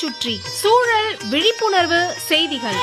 சுற்றி சூழல் விழிப்புணர்வு செய்திகள்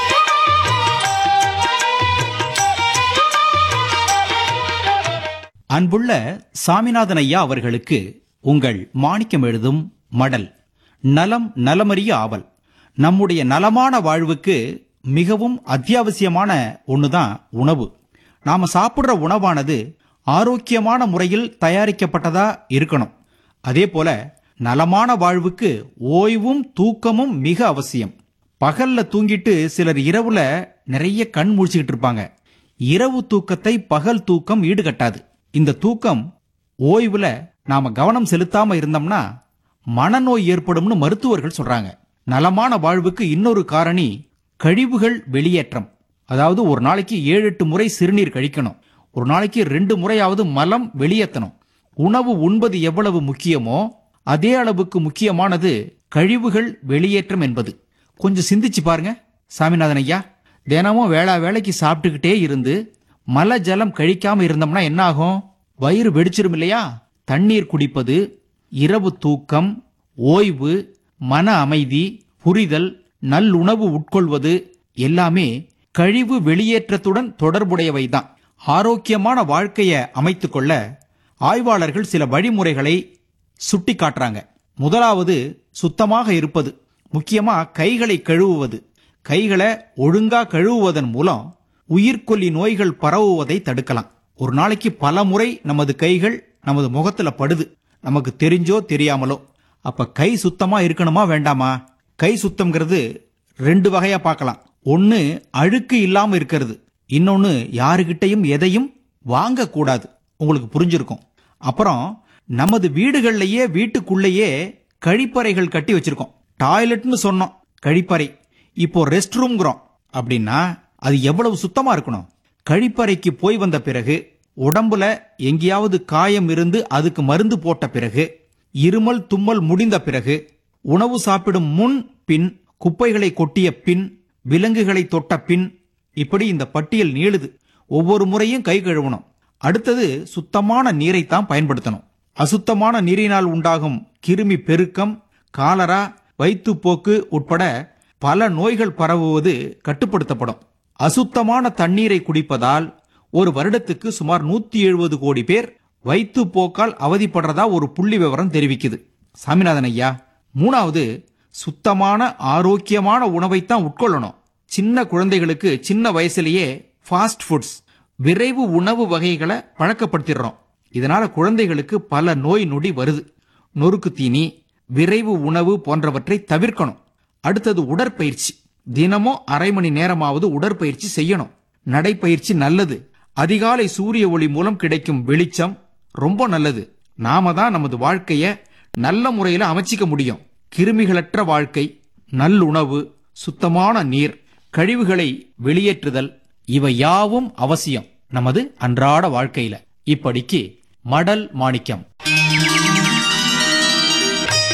அன்புள்ள சாமிநாதன் ஐயா அவர்களுக்கு உங்கள் மாணிக்கம் எழுதும் மடல் நலம் நலமறிய ஆவல் நம்முடைய நலமான வாழ்வுக்கு மிகவும் அத்தியாவசியமான ஒண்ணுதான் உணவு நாம சாப்பிடுற உணவானது ஆரோக்கியமான முறையில் தயாரிக்கப்பட்டதா இருக்கணும் அதே போல நலமான வாழ்வுக்கு ஓய்வும் தூக்கமும் மிக அவசியம் பகல்ல தூங்கிட்டு சிலர் இரவுல நிறைய கண் முழிச்சுக்கிட்டு இருப்பாங்க இரவு தூக்கத்தை பகல் தூக்கம் ஈடுகட்டாது இந்த தூக்கம் ஓய்வுல நாம கவனம் செலுத்தாம இருந்தோம்னா மனநோய் ஏற்படும்னு மருத்துவர்கள் சொல்றாங்க நலமான வாழ்வுக்கு இன்னொரு காரணி கழிவுகள் வெளியேற்றம் அதாவது ஒரு நாளைக்கு ஏழு எட்டு முறை சிறுநீர் கழிக்கணும் ஒரு நாளைக்கு ரெண்டு முறையாவது மலம் வெளியேற்றணும் உணவு உண்பது எவ்வளவு முக்கியமோ அதே அளவுக்கு முக்கியமானது கழிவுகள் வெளியேற்றம் என்பது கொஞ்சம் சிந்திச்சு பாருங்க சாமிநாதன் ஐயா தினமும் வேளா வேலைக்கு சாப்பிட்டுக்கிட்டே இருந்து மல ஜலம் கழிக்காம இருந்தோம்னா என்ன ஆகும் வயிறு வெடிச்சிரும் இல்லையா தண்ணீர் குடிப்பது இரவு தூக்கம் ஓய்வு மன அமைதி புரிதல் நல்லுணவு உட்கொள்வது எல்லாமே கழிவு வெளியேற்றத்துடன் தொடர்புடையவைதான் ஆரோக்கியமான வாழ்க்கையை அமைத்துக்கொள்ள ஆய்வாளர்கள் சில வழிமுறைகளை சுட்டி காட்டுறாங்க முதலாவது சுத்தமாக இருப்பது முக்கியமா கைகளை கழுவுவது கைகளை ஒழுங்கா கழுவுவதன் மூலம் உயிர்கொல்லி நோய்கள் பரவுவதை தடுக்கலாம் ஒரு நாளைக்கு பல முறை நமது கைகள் நமது முகத்துல படுது நமக்கு தெரிஞ்சோ தெரியாமலோ அப்ப கை சுத்தமா இருக்கணுமா வேண்டாமா கை சுத்தம்ங்கிறது ரெண்டு வகையா பார்க்கலாம் ஒன்னு அழுக்கு இல்லாம இருக்கிறது இன்னொன்னு யாருகிட்டையும் எதையும் வாங்க கூடாது உங்களுக்கு புரிஞ்சிருக்கும் அப்புறம் நமது வீடுகள்லயே வீட்டுக்குள்ளேயே கழிப்பறைகள் கட்டி வச்சிருக்கோம் டாய்லெட்னு சொன்னோம் கழிப்பறை இப்போ ரெஸ்ட் ரூம்ங்கிறோம் அப்படின்னா அது எவ்வளவு சுத்தமா இருக்கணும் கழிப்பறைக்கு போய் வந்த பிறகு உடம்புல எங்கேயாவது காயம் இருந்து அதுக்கு மருந்து போட்ட பிறகு இருமல் தும்மல் முடிந்த பிறகு உணவு சாப்பிடும் முன் பின் குப்பைகளை கொட்டிய பின் விலங்குகளை தொட்ட பின் இப்படி இந்த பட்டியல் நீளுது ஒவ்வொரு முறையும் கை கழுவணும் அடுத்தது சுத்தமான நீரைத்தான் பயன்படுத்தணும் அசுத்தமான நீரினால் உண்டாகும் கிருமி பெருக்கம் காலரா வயிற்றுப்போக்கு உட்பட பல நோய்கள் பரவுவது கட்டுப்படுத்தப்படும் அசுத்தமான தண்ணீரை குடிப்பதால் ஒரு வருடத்துக்கு சுமார் நூத்தி எழுபது கோடி பேர் வயிற்றுப்போக்கால் அவதிப்படுறதா ஒரு புள்ளி விவரம் தெரிவிக்குது சாமிநாதன் ஐயா மூணாவது சுத்தமான ஆரோக்கியமான உணவைத்தான் உட்கொள்ளணும் சின்ன குழந்தைகளுக்கு சின்ன வயசுலயே ஃபாஸ்ட் ஃபுட்ஸ் விரைவு உணவு வகைகளை பழக்கப்படுத்திடுறோம் இதனால குழந்தைகளுக்கு பல நோய் நொடி வருது நொறுக்கு தீனி விரைவு உணவு போன்றவற்றை தவிர்க்கணும் அடுத்தது உடற்பயிற்சி தினமும் அரை மணி நேரமாவது உடற்பயிற்சி செய்யணும் நடைப்பயிற்சி நல்லது அதிகாலை சூரிய ஒளி மூலம் கிடைக்கும் வெளிச்சம் ரொம்ப நல்லது நாம தான் நமது வாழ்க்கைய நல்ல முறையில அமைச்சிக்க முடியும் கிருமிகளற்ற வாழ்க்கை நல்லுணவு சுத்தமான நீர் கழிவுகளை வெளியேற்றுதல் இவை யாவும் அவசியம் நமது அன்றாட வாழ்க்கையில இப்படிக்கு மடல் மாணிக்கம்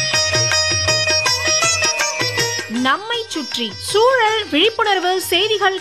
நம்மை சுற்றி சூழல் விழிப்புணர்வு செய்திகள்